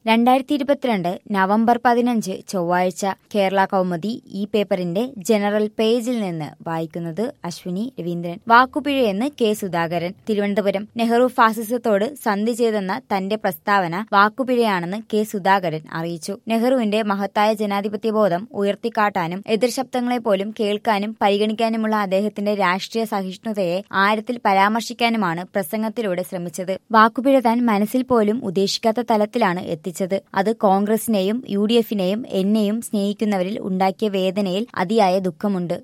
രണ്ടായിരത്തി ഇരുപത്തിരണ്ട് നവംബർ പതിനഞ്ച് ചൊവ്വാഴ്ച കേരള കൗമുദി ഈ പേപ്പറിന്റെ ജനറൽ പേജിൽ നിന്ന് വായിക്കുന്നത് അശ്വിനി രവീന്ദ്രൻ വാക്കുപിഴയെന്ന് കെ സുധാകരൻ തിരുവനന്തപുരം നെഹ്റു ഫാസിസത്തോട് സന്ധി ചെയ്തെന്ന തന്റെ പ്രസ്താവന വാക്കുപിഴയാണെന്ന് കെ സുധാകരൻ അറിയിച്ചു നെഹ്റുവിന്റെ മഹത്തായ ജനാധിപത്യ ബോധം ഉയർത്തിക്കാട്ടാനും എതിർശബ്ദങ്ങളെ പോലും കേൾക്കാനും പരിഗണിക്കാനുമുള്ള അദ്ദേഹത്തിന്റെ രാഷ്ട്രീയ സഹിഷ്ണുതയെ ആഴത്തിൽ പരാമർശിക്കാനുമാണ് പ്രസംഗത്തിലൂടെ ശ്രമിച്ചത് വാക്കുപിഴ താൻ മനസ്സിൽ പോലും ഉദ്ദേശിക്കാത്ത തലത്തിലാണ് എത്തിച്ചത് അത് കോൺഗ്രസിനെയും യു ഡി എഫിനെയും എന്നെയും സ്നേഹിക്കുന്നവരിൽ ഉണ്ടാക്കിയ വേദനയിൽ അതിയായ ദുഃഖമുണ്ട്